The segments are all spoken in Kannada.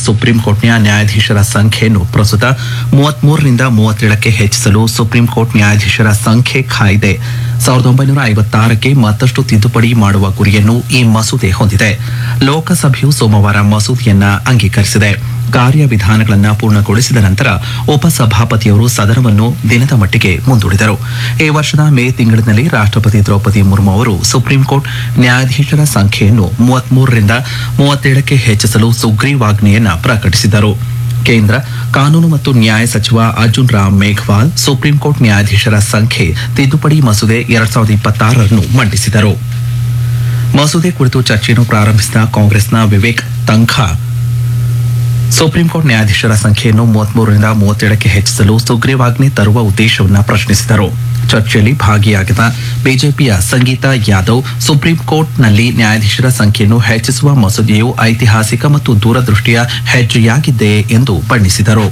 ಸುಪ್ರೀಂ ಕೋರ್ಟ್ನ ನ್ಯಾಯಾಧೀಶರ ಸಂಖ್ಯೆಯನ್ನು ಪ್ರಸ್ತುತ ಮೂವತ್ಮೂರರಿಂದ ಮೂವತ್ತೇಳಕ್ಕೆ ಹೆಚ್ಚಿಸಲು ಸುಪ್ರೀಂ ಕೋರ್ಟ್ ನ್ಯಾಯಾಧೀಶರ ಸಂಖ್ಯೆ ಕಾಯ್ದೆ ಸಾವಿರದ ಒಂಬೈನೂರ ಐವತ್ತಾರಕ್ಕೆ ಮತ್ತಷ್ಟು ತಿದ್ದುಪಡಿ ಮಾಡುವ ಗುರಿಯನ್ನು ಈ ಮಸೂದೆ ಹೊಂದಿದೆ ಲೋಕಸಭೆಯು ಸೋಮವಾರ ಮಸೂದೆಯನ್ನ ಅಂಗೀಕರಿಸಿದೆ ಕಾರ್ಯವಿಧಾನಗಳನ್ನು ಪೂರ್ಣಗೊಳಿಸಿದ ನಂತರ ಉಪಸಭಾಪತಿಯವರು ಸದನವನ್ನು ದಿನದ ಮಟ್ಟಿಗೆ ಮುಂದೂಡಿದರು ಈ ವರ್ಷದ ಮೇ ತಿಂಗಳಿನಲ್ಲಿ ರಾಷ್ಟ್ರಪತಿ ದ್ರೌಪದಿ ಮುರ್ಮು ಅವರು ಸುಪ್ರೀಂ ಕೋರ್ಟ್ ನ್ಯಾಯಾಧೀಶರ ಸಂಖ್ಯೆಯನ್ನು ಮೂವತ್ಮೂರರಿಂದ ಮೂವತ್ತೇಳಕ್ಕೆ ಹೆಚ್ಚಿಸಲು ಸುಗ್ರೀವಾಜ್ಞೆಯನ್ನ ಪ್ರಕಟಿಸಿದರು ಕೇಂದ್ರ ಕಾನೂನು ಮತ್ತು ನ್ಯಾಯ ಸಚಿವ ಅರ್ಜುನ್ ರಾಮ್ ಮೇಘವಾಲ್ ಸುಪ್ರೀಂ ಕೋರ್ಟ್ ನ್ಯಾಯಾಧೀಶರ ಸಂಖ್ಯೆ ತಿದ್ದುಪಡಿ ಮಸೂದೆ ಎರಡ್ ಸಾವಿರದ ಇಪ್ಪತ್ತಾರನ್ನು ಮಂಡಿಸಿದರು ಮಸೂದೆ ಕುರಿತು ಚರ್ಚೆಯನ್ನು ಪ್ರಾರಂಭಿಸಿದ ಕಾಂಗ್ರೆಸ್ನ ವಿವೇಕ್ ತಂಖಾ ಸುಪ್ರೀಂ ಕೋರ್ಟ್ ನ್ಯಾಯಾಧೀಶರ ಸಂಖ್ಯೆಯನ್ನು ಮೂವತ್ಮೂರರಿಂದ ಮೂವತ್ತೇಳಕ್ಕೆ ಹೆಚ್ಚಿಸಲು ಸುಗ್ರೀವಾಜ್ಞೆ ತರುವ ಉದ್ದೇಶವನ್ನು ಪ್ರಶ್ನಿಸಿದರು ಚರ್ಚೆಯಲ್ಲಿ ಭಾಗಿಯಾಗಿದ್ದ ಬಿಜೆಪಿಯ ಸಂಗೀತಾ ಯಾದವ್ ಸುಪ್ರೀಂ ಕೋರ್ಟ್ನಲ್ಲಿ ನ್ಯಾಯಾಧೀಶರ ಸಂಖ್ಯೆಯನ್ನು ಹೆಚ್ಚಿಸುವ ಮಸೂದೆಯು ಐತಿಹಾಸಿಕ ಮತ್ತು ದೂರದೃಷ್ಟಿಯ ಹೆಜ್ಜೆಯಾಗಿದೆ ಎಂದು ಬಣ್ಣಿಸಿದರು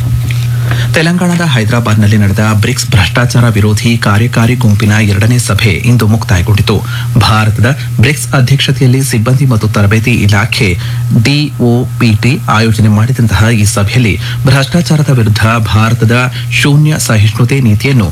ತೆಲಂಗಾಣದ ಹೈದರಾಬಾದ್ನಲ್ಲಿ ನಡೆದ ಬ್ರಿಕ್ಸ್ ಭ್ರಷ್ಟಾಚಾರ ವಿರೋಧಿ ಕಾರ್ಯಕಾರಿ ಗುಂಪಿನ ಎರಡನೇ ಸಭೆ ಇಂದು ಮುಕ್ತಾಯಗೊಂಡಿತು ಭಾರತದ ಬ್ರಿಕ್ಸ್ ಅಧ್ಯಕ್ಷತೆಯಲ್ಲಿ ಸಿಬ್ಬಂದಿ ಮತ್ತು ತರಬೇತಿ ಇಲಾಖೆ ಡಿಒಪಿಟಿ ಆಯೋಜನೆ ಮಾಡಿದಂತಹ ಈ ಸಭೆಯಲ್ಲಿ ಭ್ರಷ್ಟಾಚಾರದ ವಿರುದ್ಧ ಭಾರತದ ಶೂನ್ಯ ಸಹಿಷ್ಣುತೆ ನೀತಿಯನ್ನು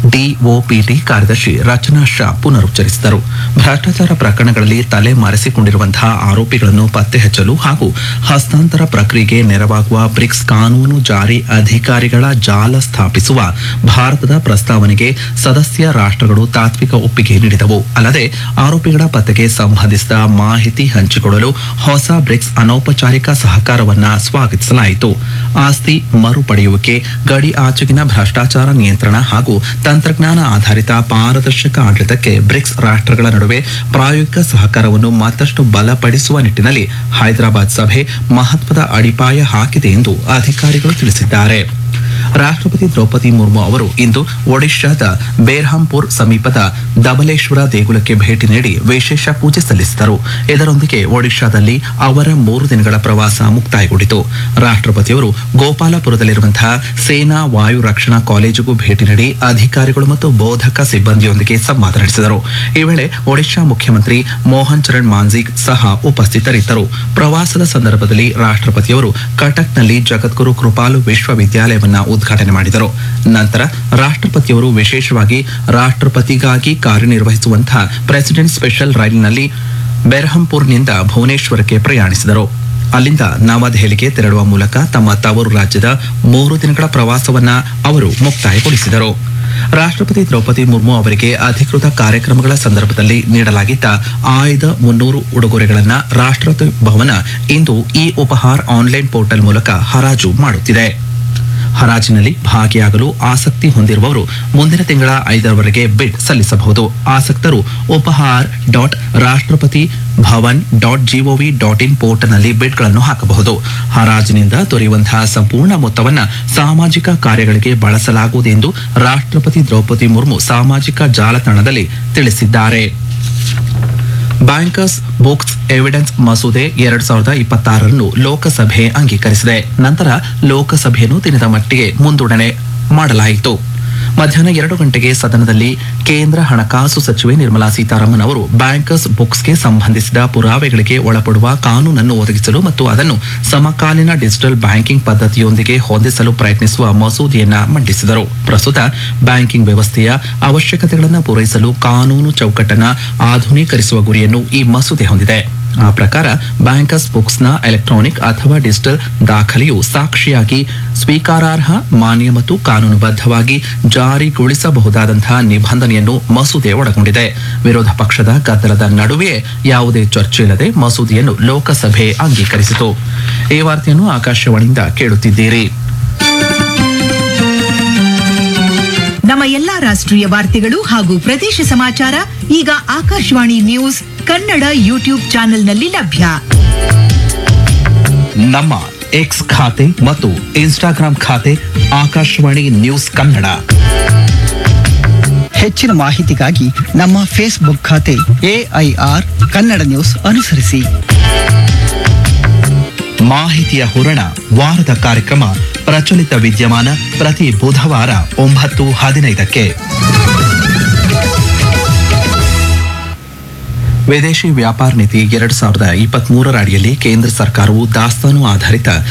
ಡಿಒಪಿಟಿ ಕಾರ್ಯದರ್ಶಿ ರಚನಾ ಶಾ ಪುನರುಚ್ಚರಿಸಿದರು ಭ್ರಷ್ಟಾಚಾರ ಪ್ರಕರಣಗಳಲ್ಲಿ ತಲೆ ಮರೆಸಿಕೊಂಡಿರುವಂತಹ ಆರೋಪಿಗಳನ್ನು ಪತ್ತೆ ಹಚ್ಚಲು ಹಾಗೂ ಹಸ್ತಾಂತರ ಪ್ರಕ್ರಿಯೆಗೆ ನೆರವಾಗುವ ಬ್ರಿಕ್ಸ್ ಕಾನೂನು ಜಾರಿ ಅಧಿಕಾರಿಗಳ ಜಾಲ ಸ್ಥಾಪಿಸುವ ಭಾರತದ ಪ್ರಸ್ತಾವನೆಗೆ ಸದಸ್ಯ ರಾಷ್ಟ್ರಗಳು ತಾತ್ವಿಕ ಒಪ್ಪಿಗೆ ನೀಡಿದವು ಅಲ್ಲದೆ ಆರೋಪಿಗಳ ಪತ್ತೆಗೆ ಸಂಬಂಧಿಸಿದ ಮಾಹಿತಿ ಹಂಚಿಕೊಳ್ಳಲು ಹೊಸ ಬ್ರಿಕ್ಸ್ ಅನೌಪಚಾರಿಕ ಸಹಕಾರವನ್ನ ಸ್ವಾಗತಿಸಲಾಯಿತು ಆಸ್ತಿ ಮರುಪಡೆಯುವಿಕೆ ಗಡಿ ಆಚೆಗಿನ ಭ್ರಷ್ಟಾಚಾರ ನಿಯಂತ್ರಣ ಹಾಗೂ ತಂತ್ರಜ್ಞಾನ ಆಧಾರಿತ ಪಾರದರ್ಶಕ ಆಡಳಿತಕ್ಕೆ ಬ್ರಿಕ್ಸ್ ರಾಷ್ಟ್ರಗಳ ನಡುವೆ ಪ್ರಾಯೋಗಿಕ ಸಹಕಾರವನ್ನು ಮತ್ತಷ್ಟು ಬಲಪಡಿಸುವ ನಿಟ್ಟಿನಲ್ಲಿ ಹೈದರಾಬಾದ್ ಸಭೆ ಮಹತ್ವದ ಅಡಿಪಾಯ ಹಾಕಿದೆ ಎಂದು ಅಧಿಕಾರಿಗಳು ತಿಳಿಸಿದ್ದಾರೆ ರಾಷ್ಟ್ರಪತಿ ದ್ರೌಪದಿ ಮುರ್ಮು ಅವರು ಇಂದು ಒಡಿಶಾದ ಬೇರ್ಹಂಪುರ್ ಸಮೀಪದ ದಬಲೇಶ್ವರ ದೇಗುಲಕ್ಕೆ ಭೇಟಿ ನೀಡಿ ವಿಶೇಷ ಪೂಜೆ ಸಲ್ಲಿಸಿದರು ಇದರೊಂದಿಗೆ ಒಡಿಶಾದಲ್ಲಿ ಅವರ ಮೂರು ದಿನಗಳ ಪ್ರವಾಸ ಮುಕ್ತಾಯಗೊಂಡಿತು ರಾಷ್ಟ್ರಪತಿಯವರು ಗೋಪಾಲಪುರದಲ್ಲಿರುವಂತಹ ಸೇನಾ ವಾಯು ರಕ್ಷಣಾ ಕಾಲೇಜಿಗೂ ಭೇಟಿ ನೀಡಿ ಅಧಿಕಾರಿಗಳು ಮತ್ತು ಬೋಧಕ ಸಿಬ್ಬಂದಿಯೊಂದಿಗೆ ಸಂವಾದ ನಡೆಸಿದರು ಈ ವೇಳೆ ಒಡಿಶಾ ಮುಖ್ಯಮಂತ್ರಿ ಮೋಹನ್ ಚರಣ್ ಮಾಂಜಿಕ್ ಸಹ ಉಪಸ್ಥಿತರಿದ್ದರು ಪ್ರವಾಸದ ಸಂದರ್ಭದಲ್ಲಿ ರಾಷ್ಟ್ರಪತಿಯವರು ಕಟಕ್ನಲ್ಲಿ ಜಗದ್ಗುರು ಕೃಪಾಲು ವಿಶ್ವವಿದ್ಯಾಲಯವನ್ನ ಉದ್ಘಾಟನೆ ಮಾಡಿದರು ನಂತರ ರಾಷ್ಟ್ರಪತಿಯವರು ವಿಶೇಷವಾಗಿ ರಾಷ್ಟ್ರಪತಿಗಾಗಿ ಕಾರ್ಯನಿರ್ವಹಿಸುವಂತಹ ಪ್ರೆಸಿಡೆಂಟ್ ಸ್ಪೆಷಲ್ ರೈಲಿನಲ್ಲಿ ಬೆರ್ಹಂಪುರ್ನಿಂದ ಭುವನೇಶ್ವರಕ್ಕೆ ಪ್ರಯಾಣಿಸಿದರು ಅಲ್ಲಿಂದ ನವದೆಹಲಿಗೆ ತೆರಳುವ ಮೂಲಕ ತಮ್ಮ ತವರು ರಾಜ್ಯದ ಮೂರು ದಿನಗಳ ಪ್ರವಾಸವನ್ನ ಅವರು ಮುಕ್ತಾಯಗೊಳಿಸಿದರು ರಾಷ್ಟ್ರಪತಿ ದ್ರೌಪದಿ ಮುರ್ಮು ಅವರಿಗೆ ಅಧಿಕೃತ ಕಾರ್ಯಕ್ರಮಗಳ ಸಂದರ್ಭದಲ್ಲಿ ನೀಡಲಾಗಿದ್ದ ಆಯ್ದ ಮುನ್ನೂರು ಉಡುಗೊರೆಗಳನ್ನು ರಾಷ್ಟ್ರಪತಿ ಭವನ ಇಂದು ಈ ಉಪಹಾರ್ ಆನ್ಲೈನ್ ಪೋರ್ಟಲ್ ಮೂಲಕ ಹರಾಜು ಮಾಡುತ್ತಿದೆ ಹರಾಜಿನಲ್ಲಿ ಭಾಗಿಯಾಗಲು ಆಸಕ್ತಿ ಹೊಂದಿರುವವರು ಮುಂದಿನ ತಿಂಗಳ ಐದರವರೆಗೆ ಬಿಡ್ ಸಲ್ಲಿಸಬಹುದು ಆಸಕ್ತರು Upahaar dot Rashtrapati Bhavan dot G O V dot in ಪೋರ್ಟಲ್ನಲ್ಲಿ ಬಿಡ್ಗಳನ್ನು ಹಾಕಬಹುದು ಹರಾಜಿನಿಂದ ದೊರೆಯುವಂತಹ ಸಂಪೂರ್ಣ ಮೊತ್ತವನ್ನು ಸಾಮಾಜಿಕ ಕಾರ್ಯಗಳಿಗೆ ಬಳಸಲಾಗುವುದು ಎಂದು ರಾಷ್ಟ್ರಪತಿ ದ್ರೌಪದಿ ಮುರ್ಮು ಸಾಮಾಜಿಕ ಜಾಲತಾಣದಲ್ಲಿ ತಿಳಿಸಿದ್ದಾರೆ ಬ್ಯಾಂಕರ್ಸ್ ಬುಕ್ಸ್ ಎವಿಡೆನ್ಸ್ ಮಸೂದೆ ಎರಡ್ ಸಾವಿರದ ಇಪ್ಪತ್ತಾರನ್ನು ಲೋಕಸಭೆ ಅಂಗೀಕರಿಸಿದೆ ನಂತರ ಲೋಕಸಭೆಯನ್ನು ದಿನದ ಮಟ್ಟಿಗೆ ಮುಂದೂಡಣೆ ಮಾಡಲಾಯಿತು ಮಧ್ಯಾಹ್ನ ಎರಡು ಗಂಟೆಗೆ ಸದನದಲ್ಲಿ ಕೇಂದ್ರ ಹಣಕಾಸು ಸಚಿವೆ ನಿರ್ಮಲಾ ಸೀತಾರಾಮನ್ ಅವರು ಬ್ಯಾಂಕರ್ಸ್ ಬುಕ್ಸ್ಗೆ ಸಂಬಂಧಿಸಿದ ಪುರಾವೆಗಳಿಗೆ ಒಳಪಡುವ ಕಾನೂನನ್ನು ಒದಗಿಸಲು ಮತ್ತು ಅದನ್ನು ಸಮಕಾಲೀನ ಡಿಜಿಟಲ್ ಬ್ಯಾಂಕಿಂಗ್ ಪದ್ಧತಿಯೊಂದಿಗೆ ಹೊಂದಿಸಲು ಪ್ರಯತ್ನಿಸುವ ಮಸೂದೆಯನ್ನ ಮಂಡಿಸಿದರು ಪ್ರಸ್ತುತ ಬ್ಯಾಂಕಿಂಗ್ ವ್ಯವಸ್ಥೆಯ ಅವಶ್ಯಕತೆಗಳನ್ನು ಪೂರೈಸಲು ಕಾನೂನು ಚೌಕಟ್ಟನ್ನು ಆಧುನೀಕರಿಸುವ ಗುರಿಯನ್ನು ಈ ಮಸೂದೆ ಹೊಂದಿದೆ ಆ ಪ್ರಕಾರ ಬ್ಯಾಂಕರ್ಸ್ ಬುಕ್ಸ್ನ ಎಲೆಕ್ಟ್ರಾನಿಕ್ ಅಥವಾ ಡಿಜಿಟಲ್ ದಾಖಲೆಯು ಸಾಕ್ಷಿಯಾಗಿ ಸ್ವೀಕಾರಾರ್ಹ ಮಾನ್ಯ ಮತ್ತು ಕಾನೂನುಬದ್ಧವಾಗಿ ಜಾರಿಗೊಳಿಸಬಹುದಾದಂತಹ ನಿಬಂಧನೆಯನ್ನು ಮಸೂದೆ ಒಳಗೊಂಡಿದೆ ವಿರೋಧ ಪಕ್ಷದ ಗದ್ದಲದ ನಡುವೆಯೇ ಯಾವುದೇ ಚರ್ಚೆ ಇಲ್ಲದೆ ಮಸೂದೆಯನ್ನು ಲೋಕಸಭೆ ಅಂಗೀಕರಿಸಿತು ಈ ವಾರ್ತೆಯನ್ನು ಆಕಾಶವಾಣಿಯಿಂದ ಕೇಳುತ್ತಿದ್ದೀರಿ ನಮ್ಮ ಎಲ್ಲಾ ರಾಷ್ಟ್ರೀಯ ವಾರ್ತೆಗಳು ಹಾಗೂ ಪ್ರದೇಶ ಸಮಾಚಾರ ಈಗ ಆಕಾಶವಾಣಿ ನ್ಯೂಸ್ ಕನ್ನಡ ಯೂಟ್ಯೂಬ್ ಚಾನೆಲ್ನಲ್ಲಿ ಲಭ್ಯ ನಮ್ಮ ಎಕ್ಸ್ ಖಾತೆ ಮತ್ತು ಇನ್ಸ್ಟಾಗ್ರಾಂ ಖಾತೆ ಆಕಾಶವಾಣಿ ನ್ಯೂಸ್ ಕನ್ನಡ ಹೆಚ್ಚಿನ ಮಾಹಿತಿಗಾಗಿ ನಮ್ಮ ಫೇಸ್ಬುಕ್ ಖಾತೆ ಎಐಆರ್ ಕನ್ನಡ ನ್ಯೂಸ್ ಅನುಸರಿಸಿ ಮಾಹಿತಿಯ ಹೂರಣ ವಾರದ ಕಾರ್ಯಕ್ರಮ ಪ್ರಚಲಿತ ವಿದ್ಯಮಾನ ಪ್ರತಿ ಬುಧವಾರ ಒಂಬತ್ತು ಹದಿನೈದಕ್ಕೆ ವಿದೇಶಿ ವ್ಯಾಪಾರ ನೀತಿ ಎರಡ್ ಸಾವಿರದ ಇಪ್ಪತ್ತ್ ಮೂರರ ಅಡಿಯಲ್ಲಿ ಕೇಂದ್ರ ಸರ್ಕಾರವು ದಾಸ್ತಾನು ಆಧಾರಿತ